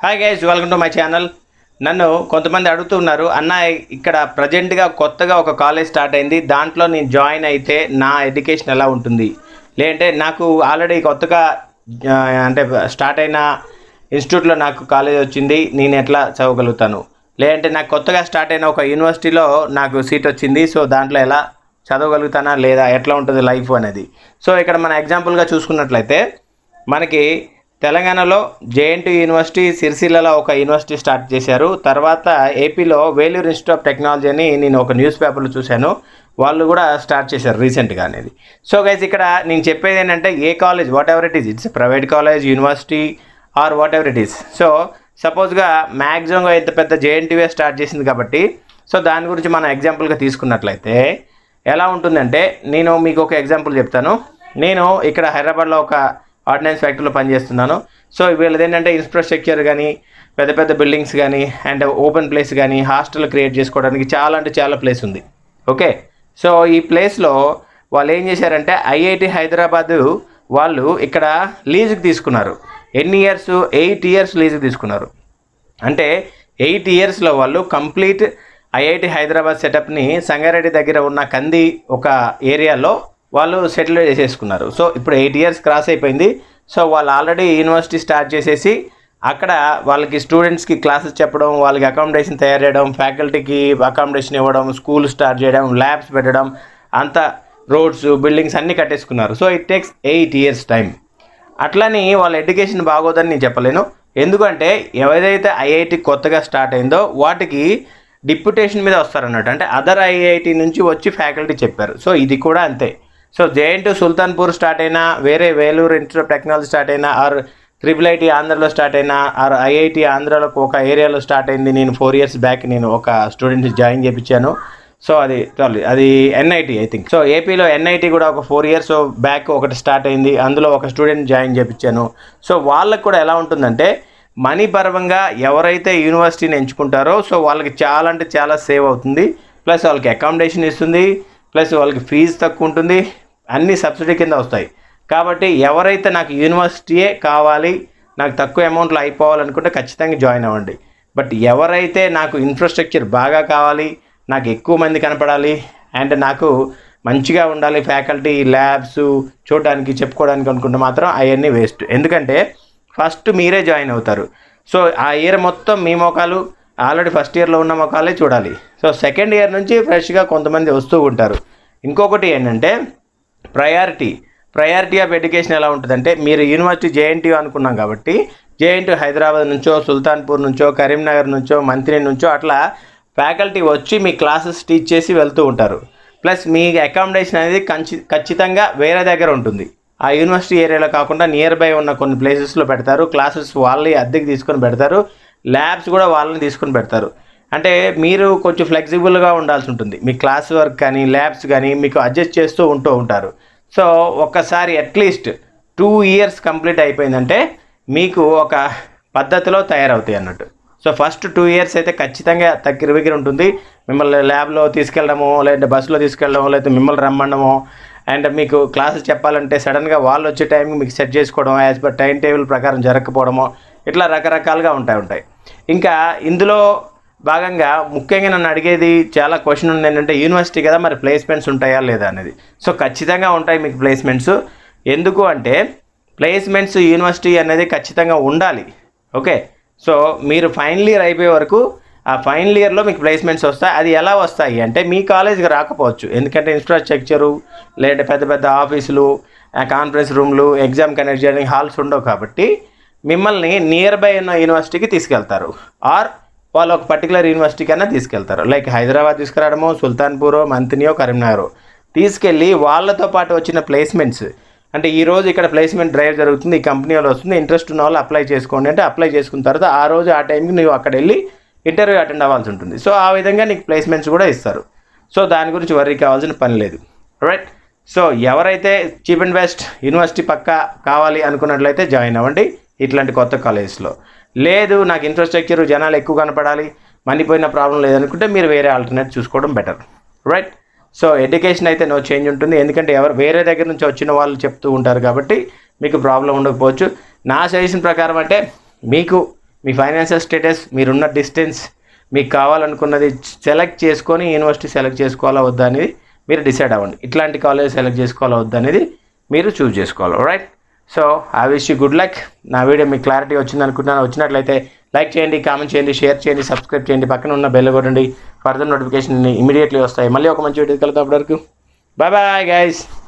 hi guys welcome to my channel నన్ను కొంతమంది అడుగుతున్నారు అన్న ఇక్కడ ప్రజెంట్గా కొత్తగా ఒక కాలేజ్ స్టార్ట్ అయింది దాంట్లో నేను జాయిన్ అయితే నా ఎడ్యుకేషన్ ఎలా ఉంటుంది లేదంటే నాకు ఆల్రెడీ కొత్తగా ఆ, అంటే స్టార్ట్ అయిన ఇన్స్టిట్యూట్లో నాకు కాలేజ్ వచ్చింది నేను ఎట్లా చదవగలుగుతాను లేదంటే నాకు కొత్తగా స్టార్ట్ అయిన ఒక యూనివర్సిటీలో నాకు సీట్ వచ్చింది సో దాంట్లో ఎలా చదవగలుగుతానా లేదా ఎట్లా ఉంటుంది లైఫ్ అనేది సో ఇక్కడ మన ఎగ్జాంపుల్గా చూసుకున్నట్లయితే మనకి తెలంగాణలో జేఎన్టీ యూనివర్సిటీ సిరిసిల్లలో ఒక యూనివర్సిటీ స్టార్ట్ చేశారు తర్వాత ఏపీలో వేలూరు ఇన్స్టిట్యూట్ ఆఫ్ టెక్నాలజీ అని నేను ఒక న్యూస్ పేపర్లో చూశాను వాళ్ళు కూడా స్టార్ట్ చేశారు రీసెంట్గా అనేది సో గైస్ ఇక్కడ నేను చెప్పేది ఏంటంటే ఏ college whatever it is it's private college university or whatever it is so సపోజ్గా మ్యాక్సిమంగా ఇంత పెద్ద జేఎన్టీవే స్టార్ట్ చేసింది కాబట్టి సో దాని గురించి మనం ఎగ్జాంపుల్గా తీసుకున్నట్లయితే ఎలా ఉంటుందంటే నేను మీకు ఒక ఎగ్జాంపుల్ చెప్తాను నేను ఇక్కడ హైదరాబాద్లో ఒక ఆర్డినెన్స్ ఫ్యాక్టరీలో పనిచేస్తున్నాను సో వీళ్ళది ఏంటంటే ఇన్ఫ్రాస్ట్రక్చర్ కానీ పెద్ద పెద్ద బిల్డింగ్స్ కానీ అండ్ ఓపెన్ ప్లేస్ కానీ హాస్టల్ క్రియేట్ చేసుకోవడానికి చాలా అంటే చాలా ప్లేస్ ఉంది ఓకే సో ఈ ప్లేస్లో వాళ్ళు ఏం చేశారంటే ఐఐటి హైదరాబాదు వాళ్ళు ఇక్కడ లీజుకి తీసుకున్నారు ఎన్ని ఇయర్స్ ఎయిట్ ఇయర్స్ లీజుకి తీసుకున్నారు అంటే ఎయిట్ ఇయర్స్లో వాళ్ళు కంప్లీట్ ఐఐటి హైదరాబాద్ సెటప్ని సంగారెడ్డి దగ్గర ఉన్న కంది ఒక ఏరియాలో వాళ్ళు సెటిల్ చేసేసుకున్నారు సో ఇప్పుడు ఎయిట్ ఇయర్స్ క్రాస్ అయిపోయింది సో వాళ్ళు ఆల్రెడీ యూనివర్సిటీ స్టార్ట్ చేసేసి అక్కడ వాళ్ళకి స్టూడెంట్స్కి క్లాసెస్ చెప్పడం వాళ్ళకి అకామిడేషన్ తయారు చేయడం ఫ్యాకల్టీకి అకామిడేషన్ ఇవ్వడం స్కూల్ స్టార్ట్ చేయడం ల్యాబ్స్ పెట్టడం అంతా రోడ్స్ బిల్డింగ్స్ అన్నీ కట్టేసుకున్నారు so it takes eight years time అట్లని వాళ్ళ ఎడ్యుకేషన్ బాగోదని నేను చెప్పలేను ఎందుకంటే ఏదైతే ఐఐటి కొత్తగా స్టార్ట్ అయిందో వాటికి డిప్యుటేషన్ మీద వస్తారన్నట్టు అంటే అదర్ ఐఐటి నుంచి వచ్చి ఫ్యాకల్టీ చెప్పారు సో ఇది కూడా అంతే so JNTU Sultanpur start అయినా వేరే Vellore institute of technology start అయినా ఆర్ ట్రిపుల్ ఐటీ ఆంధ్రలో స్టార్ట్ అయినా ఆర్ ఐఐటి ఆంధ్రాలో ఒక ఏరియాలో స్టార్ట్ అయింది నేను ఫోర్ ఇయర్స్ బ్యాక్ నేను ఒక స్టూడెంట్ జాయిన్ చేయించాను సో అది సారీ అది ఎన్ఐటి ఐ థింక్ సో ఏపీలో ఎన్ఐటి కూడా ఒక ఫోర్ ఇయర్స్ బ్యాక్ ఒకటి స్టార్ట్ అయింది అందులో ఒక స్టూడెంట్ జాయిన్ చేయించాను సో వాళ్ళకు కూడా ఎలా ఉంటుందంటే మనీ పరంగా ఎవరైతే యూనివర్సిటీని ఎంచుకుంటారో సో వాళ్ళకి చాలా అంటే చాలా సేవ్ అవుతుంది ప్లస్ వాళ్ళకి అకామిడేషన్ ఇస్తుంది ప్లస్ వాళ్ళకి ఫీజు తక్కువ ఉంటుంది అన్ని సబ్సిడీ కింద వస్తాయి కాబట్టి ఎవరైతే నాకు యూనివర్సిటీయే కావాలి నాకు తక్కువ అమౌంట్లో అయిపోవాలనుకుంటే ఖచ్చితంగా జాయిన్ అవ్వండి బట్ ఎవరైతే నాకు ఇన్ఫ్రాస్ట్రక్చర్ బాగా కావాలి నాకు ఎక్కువ మంది కనపడాలి అండ్ నాకు మంచిగా ఉండాలి ఫ్యాకల్టీ ల్యాబ్స్ చూడడానికి చెప్పుకోవడానికి అనుకుంటే మాత్రం అవన్నీ వేస్ట్ ఎందుకంటే ఫస్ట్ మీరే జాయిన్ అవుతారు సో ఆ ఇయర్ మొత్తం మీ మొఖాలు ఆల్రెడీ ఫస్ట్ ఇయర్లో ఉన్న మొఖాలే చూడాలి సో సెకండ్ ఇయర్ నుంచి ఫ్రెష్గా కొంతమంది వస్తూ ఉంటారు ఇంకొకటి ఏంటంటే ప్రయారిటీ ప్రయారిటీ ఆఫ్ ఎడ్యుకేషన్ ఎలా ఉంటుందంటే మీరు యూనివర్సిటీ జేఎన్టీ అనుకున్నాం కాబట్టి జేఎన్టీ హైదరాబాద్ నుంచో సుల్తాన్పూర్ నుంచో కరీంనగర్ నుంచో మంత్రి నుంచో అట్లా ఫ్యాకల్టీ వచ్చి మీ క్లాసెస్ టీచ్ చేసి వెళ్తూ ఉంటారు ప్లస్ మీ అకామిడేషన్ అనేది కంచి ఖచ్చితంగా వేరే దగ్గర ఉంటుంది ఆ యూనివర్సిటీ ఏరియాలో కాకుండా నియర్ బై ఉన్న కొన్ని ప్లేసెస్లో పెడతారు క్లాసెస్ వాళ్ళని అద్దెకి తీసుకొని పెడతారు ల్యాబ్స్ కూడా వాళ్ళని తీసుకొని పెడతారు అంటే మీరు కొంచెం ఫ్లెక్సిబుల్గా ఉండాల్సి ఉంటుంది మీ క్లాస్ వర్క్ కానీ ల్యాబ్స్ కానీ మీకు అడ్జస్ట్ చేస్తూ ఉంటూ ఉంటారు సో ఒక్కసారి అట్లీస్ట్ టూ ఇయర్స్ కంప్లీట్ అయిపోయిందంటే మీకు ఒక పద్ధతిలో తయారవుతాయి అన్నట్టు సో ఫస్ట్ టూ ఇయర్స్ అయితే ఖచ్చితంగా తగ్గిరి దగ్గర ఉంటుంది మిమ్మల్ని ల్యాబ్లో తీసుకెళ్ళడమో లేదంటే బస్సులో తీసుకెళ్ళడమో లేకపోతే మిమ్మల్ని రమ్మడమో అండ్ మీకు క్లాసెస్ చెప్పాలంటే సడన్గా వాళ్ళు వచ్చే టైంకి మీకు సెట్ చేసుకోవడం యాజ్ పర్ టైం టేబుల్ ప్రకారం జరగకపోవడమో ఇట్లా రకరకాలుగా ఉంటాయి ఉంటాయి ఇంకా ఇందులో భాగంగా ముఖ్యంగా నన్ను అడిగేది చాలా క్వశ్చన్ ఉంది ఏంటంటే యూనివర్సిటీ కదా మరి ప్లేస్మెంట్స్ ఉంటాయా లేదా అనేది సో ఖచ్చితంగా ఉంటాయి మీకు ప్లేస్మెంట్స్ ఎందుకు అంటే ప్లేస్మెంట్స్ యూనివర్సిటీ అనేది ఖచ్చితంగా ఉండాలి ఓకే సో మీరు ఫైనల్ ఇయర్ అయిపోయే వరకు ఆ ఫైనల్ ఇయర్లో మీకు ప్లేస్మెంట్స్ వస్తాయి అది ఎలా వస్తాయి అంటే మీ కాలేజ్కి రాకపోవచ్చు ఎందుకంటే ఇన్ఫ్రాస్ట్రక్చరు లేదంటే పెద్ద పెద్ద ఆఫీసులు కాన్ఫరెన్స్ రూమ్లు ఎగ్జామ్ కండక్ట్ చేయడానికి హాల్స్ ఉండవు కాబట్టి మిమ్మల్ని నియర్ బై ఉన్న యూనివర్సిటీకి తీసుకెళ్తారు ఆర్ వాళ్ళు ఒక పర్టికులర్ యూనివర్సిటీ కన్నా తీసుకెళ్తారు లైక్ హైదరాబాద్ తీసుకురావడమో సుల్తాన్పూరో మంతినియో కరీంనగరో తీసుకెళ్ళి వాళ్ళతో పాటు వచ్చిన ప్లేస్మెంట్స్ అంటే ఈ రోజు ఇక్కడ ప్లేస్మెంట్ డ్రైవ్ జరుగుతుంది ఈ కంపెనీ వాళ్ళు వస్తుంది ఇంట్రెస్ట్ ఉన్న వాళ్ళు అప్లై చేసుకోండి అంటే అప్లై చేసుకున్న తర్వాత ఆ రోజు ఆ టైంకి నువ్వు అక్కడ వెళ్ళి ఇంటర్వ్యూ అటెండ్ అవ్వాల్సి ఉంటుంది సో ఆ విధంగా నీకు ప్లేస్మెంట్స్ కూడా ఇస్తారు సో దాని గురించి వర్రీ కావాల్సిన పని లేదు రైట్ సో ఎవరైతే చీప్ అండ్ బెస్ట్ యూనివర్సిటీ పక్కా కావాలి అనుకున్నట్లయితే జాయిన్ అవ్వండి ఇట్లాంటి కొత్త కాలేజెస్లో లేదు నాకు ఇన్ఫ్రాస్ట్రక్చర్ జనాలు ఎక్కువ కనపడాలి మనిపోయిన ప్రాబ్లం లేదనుకుంటే మీరు వేరే ఆల్టర్నేట్ చూసుకోవడం బెటర్ రైట్ సో ఎడ్యుకేషన్ అయితే నో చేంజ్ ఉంటుంది ఎందుకంటే ఎవరు వేరే దగ్గర నుంచి వచ్చిన వాళ్ళు చెప్తూ ఉంటారు కాబట్టి మీకు ప్రాబ్లం ఉండకపోవచ్చు నా సజెషన్ ప్రకారం అంటే మీకు మీ ఫైనాన్షియల్ స్టేటస్ మీరున్న డిస్టెన్స్ మీకు కావాలనుకున్నది సెలెక్ట్ చేసుకొని యూనివర్సిటీ సెలెక్ట్ చేసుకోవాలా వద్దా అనేది మీరు డిసైడ్ అవ్వండి ఇట్లాంటి కాలేజ్ సెలెక్ట్ చేసుకోవాలా వద్దా అనేది మీరు చూస్ చేసుకోవాలి right so I wish you good luck నా వీడియో మీకు క్లారిటీ వచ్చింది అనుకుంటున్నాను వచ్చినట్లయితే లైక్ చేయండి కామెంట్ చేయండి షేర్ చేయండి సబ్స్క్రైబ్ చేయండి పక్కన ఉన్న బెల్ కొట్టండి ఫర్దర్ నోటిఫికేషన్ ఇమీడియట్లీ వస్తాయి మళ్ళీ ఒక మంచి వీడియో కలుగుతాం అప్పటివరకు బాయ్ బాయ్ గైస్